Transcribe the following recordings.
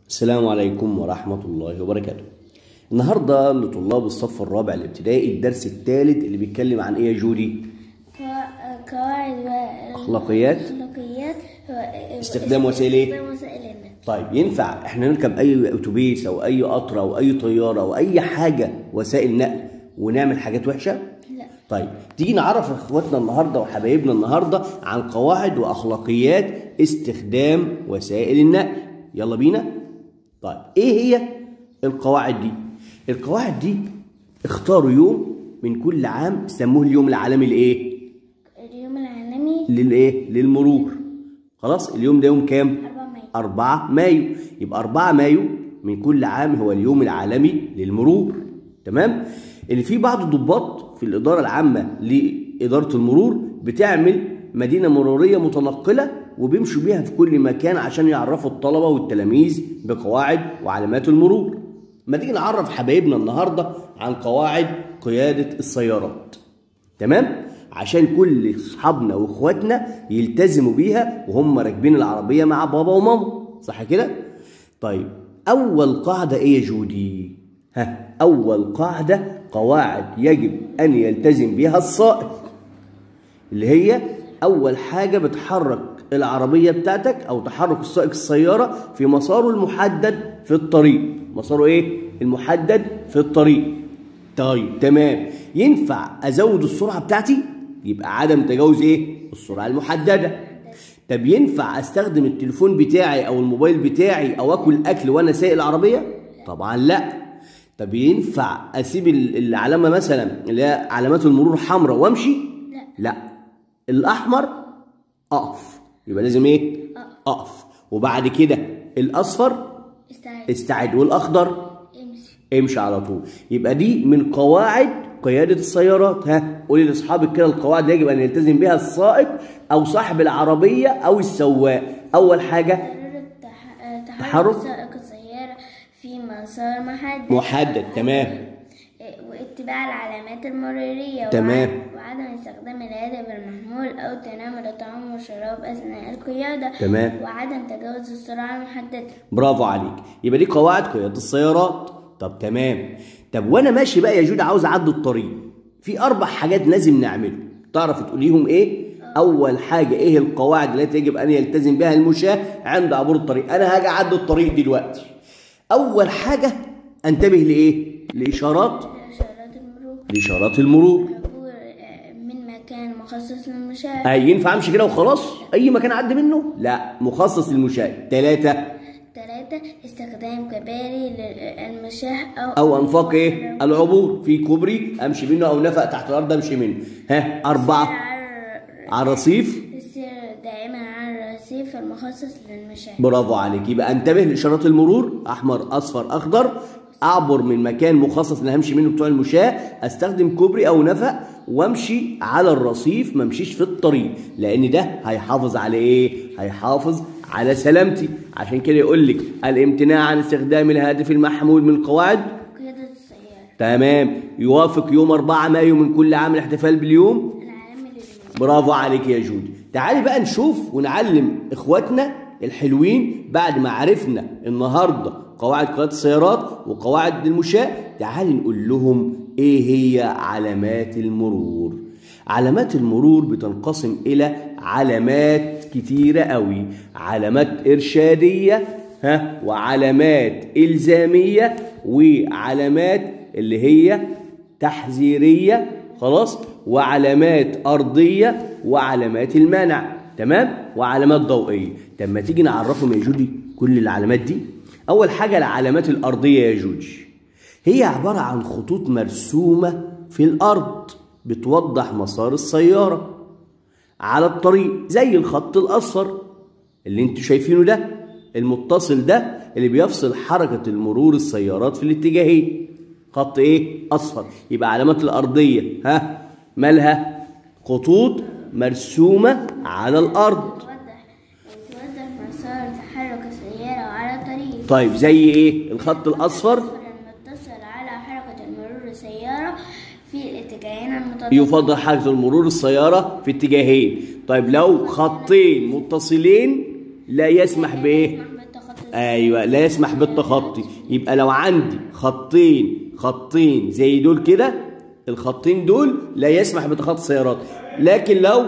السلام عليكم ورحمة الله وبركاته النهاردة لطلاب الصف الرابع الابتدائي الدرس الثالث اللي بيتكلم عن ايه يا جودي قوا- قواعد و- أخلاقيات. أخلاقيات و- استخدام وسائل إيه؟ استخدام وسائل النقل طيب ينفع احنا نركب اي اتوبيس او اي قطر او اي طيارة او اي حاجة وسائل نقل ونعمل حاجات وحشة لا طيب تيجي نعرف اخواتنا النهارده وحبايبنا النهارده عن قواعد واخلاقيات استخدام وسائل النقل يلا بينا طيب ايه هي القواعد دي القواعد دي اختاروا يوم من كل عام سموه اليوم العالمي لايه اليوم العالمي للايه للمرور خلاص اليوم ده يوم كام 4 مايو 4 مايو يبقى 4 مايو من كل عام هو اليوم العالمي للمرور تمام اللي فيه بعض الضباط في الإدارة العامة لإدارة المرور بتعمل مدينة مرورية متنقلة وبيمشوا بيها في كل مكان عشان يعرفوا الطلبة والتلاميذ بقواعد وعلامات المرور ما تيجي نعرف حبايبنا النهاردة عن قواعد قيادة السيارات تمام عشان كل اصحابنا واخواتنا يلتزموا بيها وهم راكبين العربيه مع بابا وماما صح كده طيب اول قاعده ايه يا جودي ها اول قاعده قواعد يجب ان يلتزم بها السائق اللي هي اول حاجه بتحرك العربيه بتاعتك او تحرك السائق السياره في مساره المحدد في الطريق مساره ايه المحدد في الطريق طيب تمام ينفع ازود السرعه بتاعتي يبقى عدم تجاوز ايه السرعه المحدده طب ينفع استخدم التليفون بتاعي او الموبايل بتاعي او اكل اكل وانا سايق العربيه طبعا لا طب ينفع اسيب ال- العلامه مثلا اللي هي علامات المرور حمراء وامشي لا. لا الاحمر اقف يبقى لازم ايه اقف وبعد كده الاصفر استعد استعد والاخضر امشي امشي على طول يبقى دي من قواعد قيادة السيارات ها قولي لاصحابك كده القواعد يجب ان يلتزم بها السائق او صاحب العربية او السواق اول حاجة ضرورة تح- تحرك. تحرك سائق السيارة في مسار محدد محدد تمام إيه، واتباع العلامات المرورية تمام. وعدم- وعدم استخدام الهاتف المحمول أو تناول الطعام والشراب أثناء القيادة تمام. وعدم تجاوز السرعة المحددة برافو عليك يبقى دي قواعد قيادة السيارات طب تمام طب وانا ماشي بقى يا جود عاوز اعدي الطريق في اربع حاجات لازم نعمله تعرف تقوليهم ايه اول حاجه ايه القواعد التي يجب ان يلتزم بها المشاة عند عبور الطريق انا هاجي اعدي الطريق دلوقتي اول حاجه انتبه لايه لاشارات إشارات المرور لاشارات المرور عبور آه، من مكان مخصص للمشاة اي ينفع امشي كده وخلاص اي مكان اعدي منه لا مخصص للمشاة ثلاثة ثلاثة استخدام كباري للمشاة أو او انفاق ايه العبور في كوبري امشي منه او نفق تحت الارض امشي منه ها اربعه على على الرصيف السير دائما على الرصيف المخصص للمشاة برافو عليك يبقى انتبه لاشارات المرور احمر اصفر اخضر اعبر من مكان مخصص اللي همشي منه بتوع المشاة استخدم كوبري او نفق وامشي على الرصيف ما امشيش في الطريق لان ده هيحافظ على ايه هيحافظ على سلامتي عشان كده يقول لك الامتناع عن استخدام الهاتف المحمول من قواعد قيادة السيارة تمام يوافق يوم 4 مايو من كل عام الاحتفال باليوم العالمي للمشاة برافو عليك يا جودي تعالي بقى نشوف ونعلم اخواتنا الحلوين بعد ما عرفنا النهارده قواعد قيادة السيارات وقواعد المشاة تعالي نقول لهم ايه هي علامات المرور علامات المرور بتنقسم الى علامات كتيرة قوي علامات ارشادية ها وعلامات الزامية وعلامات اللي هي تحذيرية خلاص وعلامات أرضية وعلامات المنع تمام وعلامات ضوئية طب ما تيجي نعرفهم يا جودي كل العلامات دي أول حاجة العلامات الأرضية يا جودي هي عبارة عن خطوط مرسومة في الأرض بتوضح مسار السيارة على الطريق زي الخط الأصفر اللي انتوا شايفينه ده المتصل ده اللي بيفصل حركة المرور السيارات في الاتجاهين خط ايه اصفر يبقى علامات الارضية ها مالها خطوط مرسومة على الارض توضح توضح مسار تحرك السيارة على الطريق طيب زي ايه الخط الاصفر المتصل على حركة المرور السيارة في الاتجاهين المتضادين يفضل حركة المرور السيارة في اتجاهين طيب لو خطين متصلين لا يسمح بايه يسمح بالتخطي ايوه لا يسمح بالتخطي يبقى لو عندي خطين خطين زي دول كده الخطين دول لا يسمح بتخطي السيارات لكن لو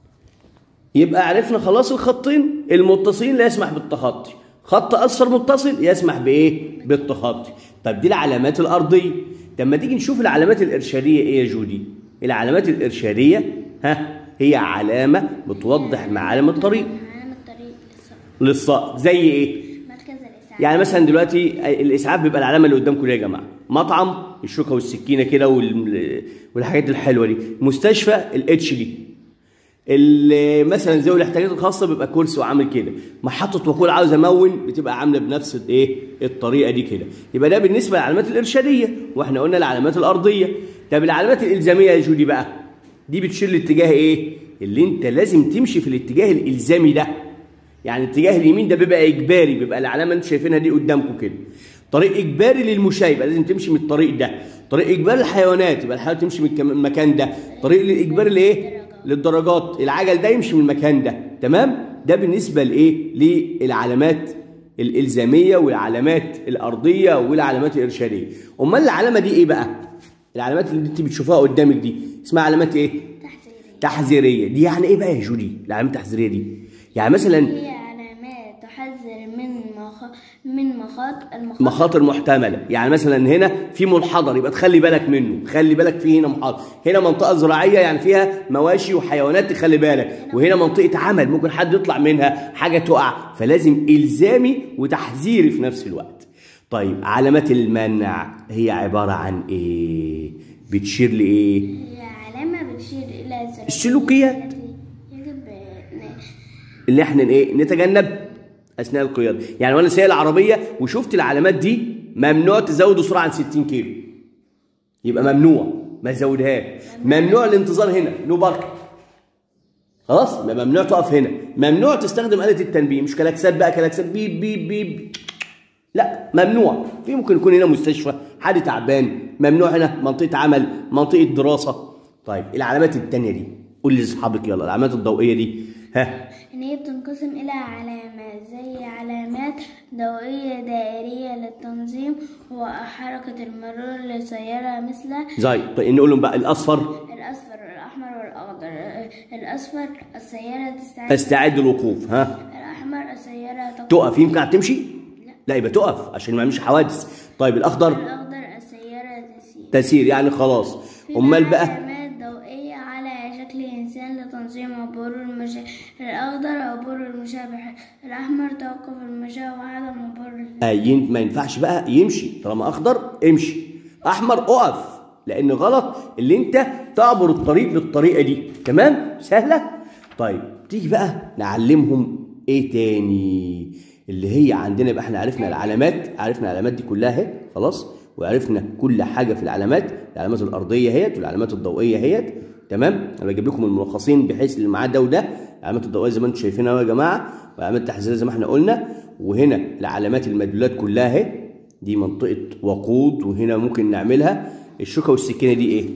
يبقى عرفنا خلاص الخطين المتصلين لا يسمح بالتخطي خط اصفر متصل يسمح بايه بالتخطي طب دي العلامات الارضيه طب ما تيجي نشوف العلامات الارشاديه ايه يا جودي العلامات الارشاديه ها هي علامه بتوضح معالم الطريق معالم الطريق للصف للصقر زي ايه مركز الإسعاف يعني مثلا دلوقتي الاسعاف بيبقى العلامه اللي قدامكم دي يا جماعه مطعم الشوكه والسكينه كده وال- والحاجات الحلوه دي مستشفى الاتش دي اللي مثلا ذوي الاحتياجات الخاصه بيبقى كرسي وعامل كده محطه وقود عاوز امون بتبقى عامله بنفس الايه الطريقه دي كده يبقى ده بالنسبه للعلامات الارشاديه واحنا قلنا العلامات الارضيه طب العلامات الالزاميه يا جودي بقى دي بتشير لاتجاه ايه اللي انت لازم تمشي في الاتجاه الالزامي ده يعني اتجاه اليمين ده بيبقى اجباري بيبقى العلامه انتوا شايفينها دي قدامكم كده طريق اجباري للمشاة يبقى لازم تمشي من الطريق ده طريق اجباري للحيوانات يبقى الحيوانات تمشي من الكم- المكان ده طريق للاجباري لايه للدرجات العجل ده يمشي من المكان ده تمام ده بالنسبه لايه للعلامات الالزاميه والعلامات الارضيه والعلامات الارشاديه امال العلامه دي ايه بقى العلامات اللي انت بتشوفها قدامك دي اسمها علامات ايه تحذيرية تحذيريه دي يعني ايه بقى يا جودي العلامات التحذيريه دي يعني مثلا هي علامات تحذر من مخ... من مخاط المخاطر مخاطر محتمله يعني مثلا هنا في منحدر يبقى تخلي بالك منه خلي بالك في هنا منحدر هنا منطقه زراعيه يعني فيها مواشي وحيوانات تخلي بالك وهنا منطقه عمل ممكن حد يطلع منها حاجه تقع فلازم الزامي وتحذيري في نفس الوقت طيب علامات المنع هي عباره عن ايه بتشير لايه هي علامة بتشير إلى السلوكيات السلوكيات. التي يجب ن- اللي احنا ايه نتجنب اثناء القياده يعني وانا سايق العربيه وشفت العلامات دي ممنوع تزود السرعه عن 60 كيلو يبقى ممنوع ما تزودهاش ممنوع الانتظار هنا نو بارك خلاص يبقى ممنوع تقف هنا ممنوع تستخدم آلة التنبيه مش كلاكسات بقى كلاكسات بيب بيب بيب لا ممنوع في ممكن يكون هنا مستشفى حد تعبان ممنوع هنا منطقة عمل منطقة دراسة طيب العلامات التانية دي قول لاصحابك يلا العلامات الضوئية دي ها إن هي بتنقسم إلى علامات زي علامات ضوئية دائرية للتنظيم وحركة المرور لسيارة مثل زي طيب نقول لهم بقى الاصفر الأصفر والأحمر والأخضر الأصفر السيارة تستعد تستعد للوقوف ها الأحمر السيارة تقف تقف ينفع تمشي لا يبقى تقف عشان ما يعملش حوادث طيب الاخضر الأخضر السيارة تسير تسير يعني خلاص في امال بقى علامات ضوئية على شكل إنسان لتنظيم عبور المشاة الأخضر عبور المشاة بح- الأحمر توقف المشاة وعدم عبور آه ين- ما ينفعش بقى يمشي طالما اخضر امشي احمر اقف لان غلط اللي انت تعبر الطريق بالطريقه دي تمام سهله طيب تيجي بقى نعلمهم ايه تاني اللي هي عندنا يبقى احنا عرفنا العلامات عرفنا العلامات دي كلها اهي خلاص وعرفنا كل حاجه في العلامات العلامات الارضيه اهيت والعلامات الضوئيه اهيت تمام انا بجيب لكم الملخصين بحيث اللي معاه ده وده العلامات الضوئيه زي ما انتم شايفينها اهو يا جماعه والعلامات التحذيريه زي ما احنا قلنا وهنا العلامات المدلولات كلها اهي دي منطقه وقود وهنا ممكن نعملها الشوكه والسكينه دي ايه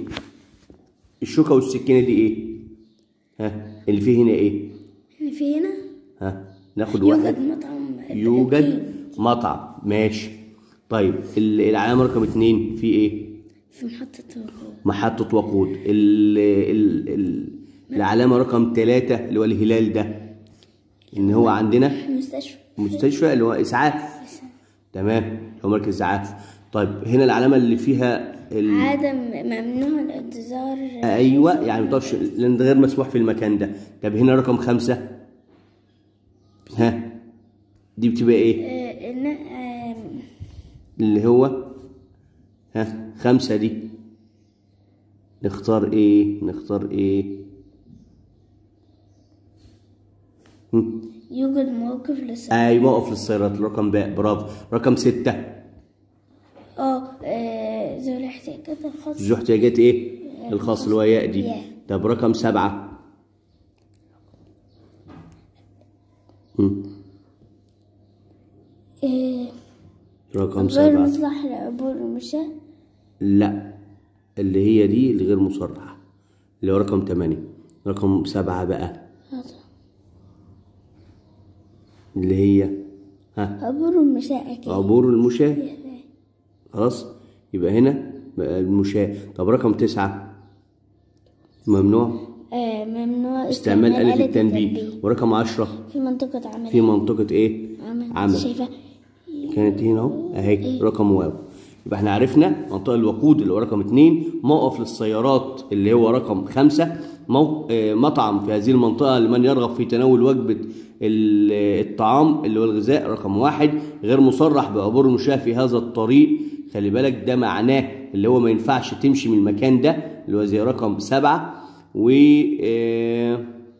الشوكه والسكينه دي ايه ها اللي فيه هنا ايه اللي في هنا ها ناخد واحد يوجد مطعم يوجد مطعم ماشي طيب ال- العلامه رقم اتنين في ايه في محطة وقود محطة وقود ال ال ال العلامة رقم ثلاثة اللي هو الهلال ده إن هو عندنا مستشفى مستشفى اللي هو إسعاف تمام اللي هو مركز إسعاف طيب هنا العلامة اللي فيها ال... عدم ممنوع الانتظار أيوه يعني ما تقفش لأن ده غير مسموح في المكان ده طب هنا رقم خمسة ها دي بتبقى إيه آه، إن- آم، اللي هو ها خمسة دي نختار ايه نختار ايه هم. يوجد موقف للسيارة اي موقف للسيارات رقم باء برافو رقم ستة اه آه، ذوي الاحتياجات الخاصة ذو احتياجات ايه الخاص اللي هو ياء دي ياء. طب رقم سبعة هم. آه، رقم غير سبعة مصلح لعبور المشاة لا اللي هي دي اللي غير مصرحة اللي هو رقم تمانية رقم سبعة بقى هذا. اللي هي ها عبور المشاة أكيد عبور المشاة خلاص يبقى هنا بقى المشاة طب رقم تسعة ممنوع آه ممنوع استعمال آلة التنبيه ورقم عشرة في منطقة عمل في منطقة ايه عمل عمل شايفة كانت هنا اهو اهي رقم واو يبقى احنا عرفنا منطقة الوقود اللي هو رقم اتنين موقف للسيارات اللي هو رقم خمسة مو... آه، مطعم في هذه المنطقة لمن يرغب في تناول وجبة ال- الطعام اللي هو الغذاء رقم واحد غير مصرح بعبور المشاة في هذا الطريق خلي بالك ده معناه اللي هو ما ينفعش تمشي من المكان ده اللي هو زي رقم سبعة و آه،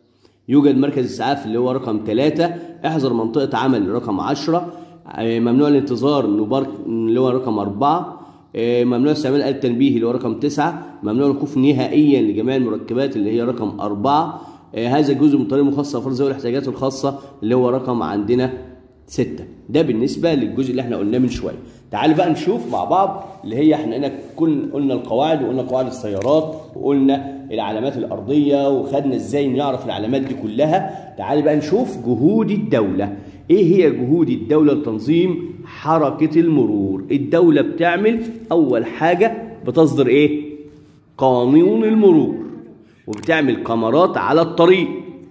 يوجد مركز اسعاف اللي هو رقم ثلاثة احذر منطقة عمل رقم عشرة آه، ممنوع الانتظار نوبارك اللي هو رقم أربعة آه، ممنوع استعمال آلة التنبيه اللي هو رقم تسعة ممنوع الوقوف نهائيا لجميع المركبات اللي هي رقم أربعة آه، هذا جزء من طريق مخصص لأفراد ذوي الاحتياجات الخاصة اللي هو رقم عندنا ستة ده بالنسبة للجزء اللي احنا قلناه من شوية تعال بقى نشوف مع بعض اللي هي احنا هنا كل قلنا القواعد وقلنا قواعد السيارات وقلنا العلامات الأرضية وخدنا ازاي نعرف العلامات دي كلها تعال بقى نشوف جهود الدولة ايه هي جهود الدولة لتنظيم حركة المرور الدولة بتعمل أول حاجة بتصدر ايه قانون المرور وبتعمل كاميرات على الطريق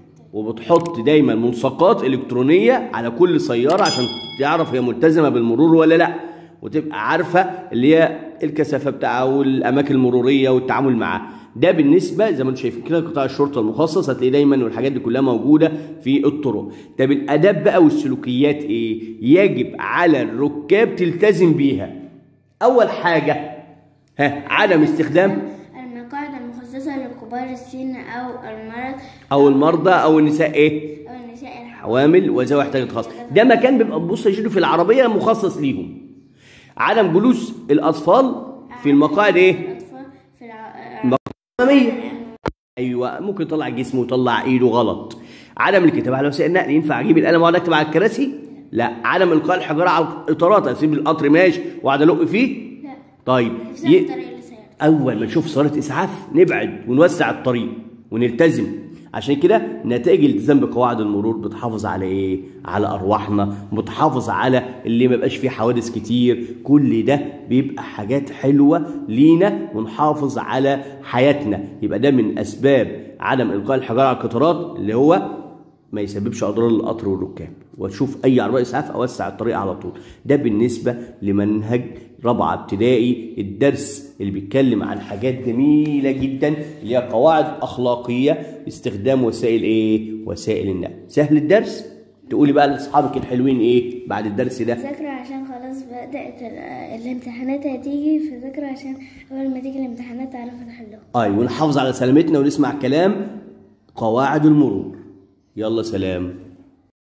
وبتحط دايما ملصقات الكترونيه على كل سياره عشان تعرف هي ملتزمه بالمرور ولا لا وتبقى عارفه اللي هي الكثافه بتاعها والاماكن المروريه والتعامل معاها ده بالنسبه زي ما انتم شايفين كده قطاع الشرطه المخصص هتلاقيه دايما والحاجات دي كلها موجوده في الطرق طب الاداب بقى والسلوكيات ايه يجب على الركاب تلتزم بيها اول حاجه ها عدم استخدام المقاعد المخصصة لكبار السن أو المرض او المرضى او النساء ايه أو النساء الحوامل حوامل وذوي احتياجات خاصه ده مكان بيبقى بص يشيلوا في العربيه مخصص ليهم عدم جلوس الاطفال في المقاعد ايه الأطفال في الع... الاماميه ايوه ممكن يطلع جسمه ويطلع ايده غلط عدم الكتابه على وسائل النقل ينفع اجيب القلم واقعد اكتب على الكراسي لا عدم القاء الحجاره على الاطارات اسيب القطر ماشي واقعد الق فيه لا طيب إفساد ي... الطريق للسيارة اول ما نشوف صاله اسعاف نبعد ونوسع الطريق ونلتزم عشان كده نتائج الالتزام بقواعد المرور بتحافظ على ايه على ارواحنا بتحافظ على اللي ما بقاش فيه حوادث كتير كل ده بيبقى حاجات حلوه لينا ونحافظ على حياتنا يبقى ده من اسباب عدم القاء الحجاره على القطارات اللي هو ما يسببش اضرار للقطر والركاب واشوف اي عربيه اسعاف اوسع الطريق على طول ده بالنسبه لمنهج رابعه ابتدائي الدرس اللي بيتكلم عن حاجات جميله جدا اللي هي قواعد اخلاقيه استخدام وسائل ايه وسائل النقل سهل الدرس تقولي بقى لاصحابك الحلوين ايه بعد الدرس ده ذاكرة عشان خلاص بدأت ال- الامتحانات هتيجي فذاكرة عشان أول ما تيجي الامتحانات تعرفوا تحلوها اي ونحافظ على سلامتنا ونسمع كلام قواعد المرور يلا سلام